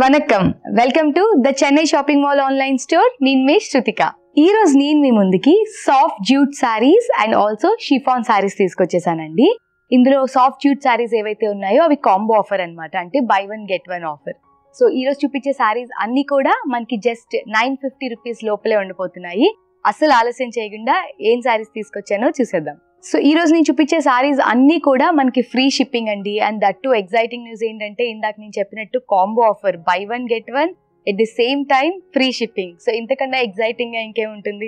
vanakkam welcome to the Chennai shopping mall online store నేను మీ శృతిక ఈ రోజు నేను మీ ముందుకి soft jute saris and also chiffon saris తీసుకొచ్చేసానండి ఇందులో సాఫ్ట్ జ్యూట్ శారీస్ ఏవైతే ఉన్నాయో అవి కాంబో ఆఫర్ అన్నమాట అంటే buy one get one offer so ఈ రోజు చూపించే శారీస్ అన్ని కూడా మనకి జస్ట్ నైన్ ఫిఫ్టీ రూపీస్ లోపలే ఉండిపోతున్నాయి అసలు ఆలస్యం చేయకుండా ఏం శారీస్ తీసుకొచ్చానో చూసేద్దాం సో ఈ రోజు నేను చూపించే సారీస్ అన్ని కూడా మనకి ఫ్రీ షిప్పింగ్ అండి and that too exciting news ఏంటంటే ఇందాక నేను చెప్పినట్టు combo offer buy one get one at the same time free shipping so ఇంతకన్నా ఎగ్జైటింగ్ గా ఇంకేముంటుంది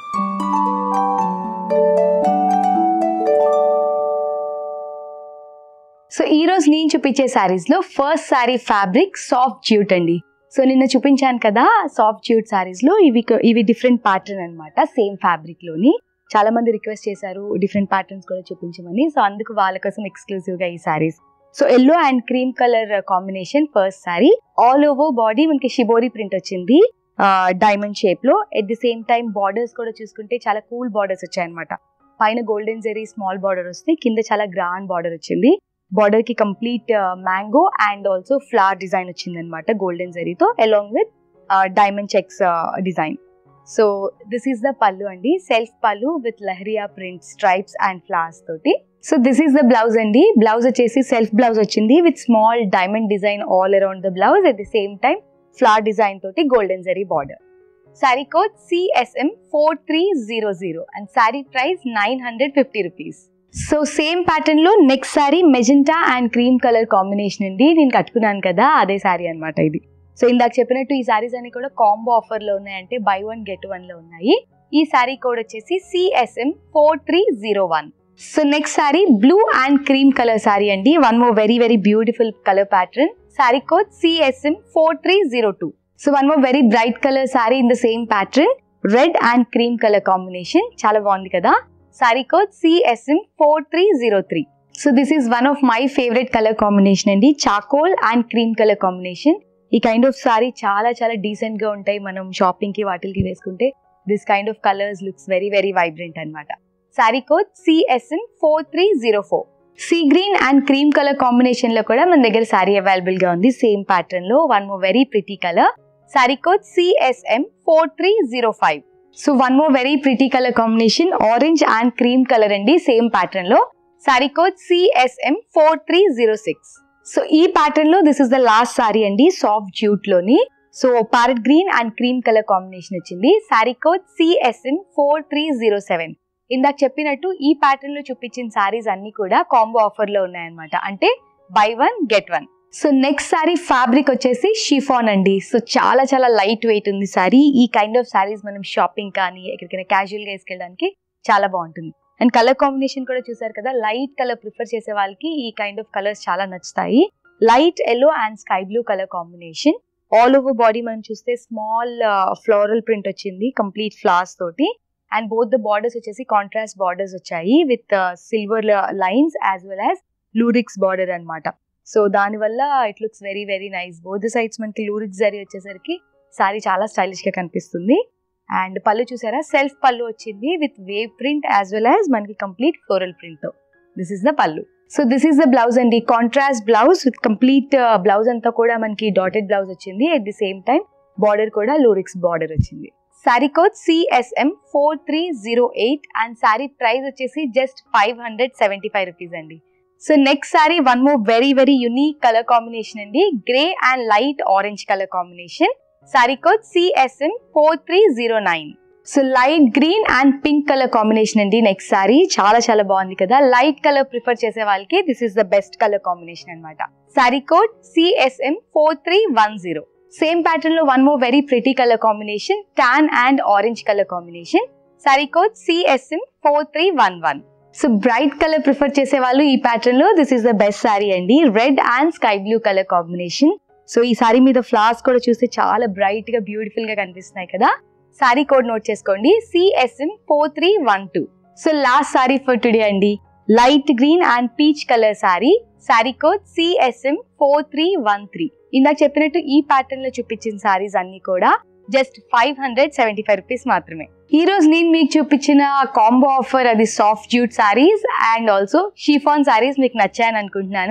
సో ఈ రోజు నేను చూపించే సారీస్ లో first sari fabric soft jute అండి సో నిన్న చూపించాను కదా సాఫ్ట్ జ్యూట్ సారీస్ లో ఇవి ఇవి డిఫరెంట్ ప్యాటర్న్ అన్నమాట సేమ్ ఫ్యాబ్రిక్ లోని చాలా మంది రిక్వెస్ట్ చేశారు డిఫరెంట్ ప్యాటర్న్స్ కూడా చూపించమని సో అందుకు వాళ్ళ కోసం ఎక్స్క్లూజివ్ గా ఈ saris so yellow and cream colour combination first sari all over body మనకి షిబోరి ప్రింట్ వచ్చింది డైమండ్ షేప్ లో at the same time borders కూడా చూసుకుంటే చాలా కూల్ బార్డర్స్ వచ్చాయన్నమాట పైన గోల్డెన్ జెరీ స్మాల్ బార్డర్ వస్తే కింద చాలా గ్రాండ్ బార్డర్ వచ్చింది బార్డర్ కి complete mango and also flower design వచ్చింది అనమాట గోల్డెన్ జెరీతో along with diamond checks design so this is the pallu అండి self pallu with lehariya print stripes and flowers తోటి so this is the blouse అండి బ్లౌజ్ వచ్చేసి self blouse వచ్చింది with small diamond design all around the blouse at the same time flower design తోటి golden zari border sari code CSM four three zero zero and sari price nine hundred fifty rupees so same pattern లో next sari magenta and cream colour combination అండి నేను కట్టుకున్నాను కదా అదే శారీ అనమాట ఇది so ఇందాక చెప్పినట్టు ఈ సారీస్ అన్ని కూడా కాంబో ఆఫర్ లో ఉన్నాయంటే బై వన్ గెట్ వన్ లో ఉన్నాయి ఈ సారీ కోడ్ వచ్చేసి CSM four three zero one so next sari blue and cream colour sari అండి one more very very beautiful colour pattern sari code CSM four three zero two so one more very bright colour sari in the same pattern red and cream colour combination చాలా బాగుంది కదా sari code CSM four three zero three so this is one of my favourite colour combination అండి charcoal and cream colour combination ఈ kind of sari చాలా చాలా decent గా ఉంటాయి మనం షాపింగ్ కి వాటికి వేసుకుంటే this kind of colours looks very very vibrant అనమాట sari code CSN four three zero four sea green and cream colour combination లో కూడా మన దగ్గర సారీ అవైలబుల్ గా ఉంది సేమ్ ప్యాటర్న్ లో one more very pretty colour sari code CSM four three zero five so one more very pretty colour combination orange and cream colour అండి same pattern లో sari code CSM four three zero six so ఈ pattern లో this is the last sari అండి soft jute లోని so parrot green and cream colour combination వచ్చింది sari code CSN four three zero seven ఇందాక చెప్పినట్టు ఈ pattern లో చూపించిన సారీస్ అన్ని కూడా కాంబో ఆఫర్ లో ఉన్నాయన్నమాట అంటే buy one get one so next sari fabric వచ్చేసి షిఫాన్ అండి సో చాలా చాలా లైట్ వెయిట్ ఉంది సారీ ఈ కైండ్ ఆఫ్ సారీస్ మనం షాపింగ్ కానీ ఎక్కడికైనా క్యాజువల్ గా వేసుకెళ్ళడానికి చాలా బాగుంటుంది అండ్ కలర్ కాంబినేషన్ కూడా చూసారు కదా లైట్ కలర్ ప్రిఫర్ చేసే వాళ్ళకి ఈ కైండ్ ఆఫ్ కలర్స్ చాలా నచ్చుతాయి light yellow and sky blue colour combination all over body మనం చూస్తే స్మాల్ ఫ్లోరల్ ప్రింట్ వచ్చింది కంప్లీట్ ఫ్లవర్స్ తోటి అండ్ బోత్ ద బార్డర్స్ వచ్చేసి కాంట్రాస్ట్ బార్డర్స్ వచ్చాయి with silver lines as well as lurex border అనమాట so దానివల్ల it looks very very nice both sides మనకి lurex zari వచ్చేసరికి సారీ చాలా స్టైలిష్ గా కనిపిస్తుంది అండ్ పళ్ళు చూసారా సెల్ఫ్ పళ్ళు వచ్చింది with wave print as well as మనకి కంప్లీట్ ఫ్లోరల్ ప్రింట్ తో this is the pallu so this is the blouse అండి contrast blouse with complete blouse అంతా కూడా మనకి డాటెడ్ బ్లౌజ్ వచ్చింది at the same time border కూడా లూరిక్స్ బార్డర్ వచ్చింది sari code CSM four three zero eight and sari price వచ్చేసి just five hundred seventy five rupees అండి so next sari one more very very unique colour combination అండి grey and light orange colour combination sari code CSM four three zero nine so light green and pink colour combination అండి next sari చాలా చాలా బాగుంది కదా light colour prefer చేసే వాళ్ళకి this is the best colour combination అనమాట sari code CSM four three one zero same pattern లో one more very pretty colour combination tan and orange colour combination sari code CSM four three one one so bright colour prefer చేసే వాళ్ళు ఈ pattern లో this is the best sari అండి red and sky blue colour combination so ఈ sari మీద flowers కూడా చూస్తే చాలా బ్రైట్ గా బ్యూటిఫుల్ గా కనిపిస్తున్నాయి కదా సారీ కోడ్ నోట్ చేసుకోండి CSM four three one two so last sari for today అండి light green and peach colour sari sari code CSM four three one three ఇందాక చెప్పినట్టు ఈ ప్యాటర్న్ లో చూపించిన సారీస్ అన్ని కూడా just five hundred seventy five rupees మాత్రమే ఈ రోజు నేను మీకు చూపించిన కాంబో ఆఫర్ అది soft jute saris and also chiffon saris మీకు నచ్చాయని అనుకుంటున్నాను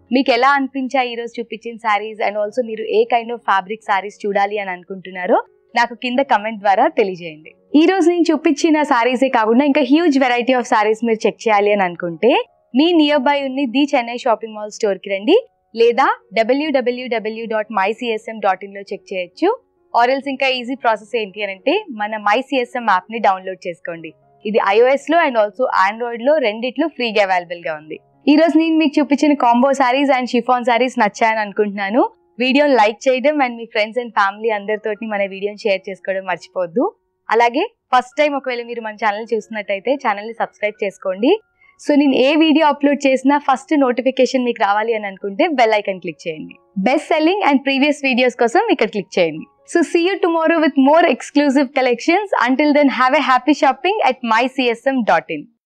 మీకు ఎలా అనిపించాయి ఈ రోజు చూపించిన శారీస్ అండ్ ఆల్సో మీరు ఏ కైండ్ ఆఫ్ ఫ్యాబ్రిక్ శారీస్ చూడాలి అని అనుకుంటున్నారో నాకు కింద కమెంట్ ద్వారా తెలియజేయండి ఈ రోజు నేను చూపించిన శారీసే కాకుండా ఇంకా హ్యూజ్ వెరైటీ ఆఫ్ శారీస్ మీరు చెక్ చేయాలి అని అనుకుంటే మీ నియర్ బై ఉన్న the Chennai shopping mall store కి రండి లేదా డబ్ల్యూడబ్ల్యూడబ్ల్యూ డాట్ మైసిఎస్ఎం డాట్ ఇన్ లో చెక్ చేయొచ్చు ఆర్ఎల్స్ ఇంకా ఈజీ ప్రాసెస్ ఏంటి అని అంటే మన మైసిఎస్ఎం యాప్ ని డౌన్లోడ్ చేసుకోండి ఇది ఐఓఎస్ లో అండ్ ఆల్సో ఆండ్రాయిడ్ లో రెండిట్లో ఫ్రీగా అవైలబుల్ గా ఉంది ఈ రోజు నేను మీకు చూపించిన combo sarees and chiffon sarees నచ్చాయని అనుకుంటున్నాను వీడియోని లైక్ చేయడం అండ్ మీ ఫ్రెండ్స్ అండ్ ఫ్యామిలీ అందరితోటి మన వీడియోని షేర్ చేసుకోవడం మర్చిపోవద్దు అలాగే ఫస్ట్ టైం ఒకవేళ మీరు మన ఛానల్ చూస్తున్నట్టయితే ఛానల్ని సబ్స్క్రైబ్ చేసుకోండి సో నేను ఏ వీడియో అప్లోడ్ చేసినా ఫస్ట్ నోటిఫికేషన్ మీకు రావాలి అని అనుకుంటే బెల్ ఐకన్ క్లిక్ చేయండి best selling and previous videos కోసం ఇక్కడ క్లిక్ చేయండి so see you tomorrow with more exclusive collections until then have a happy shopping at my CSM dot in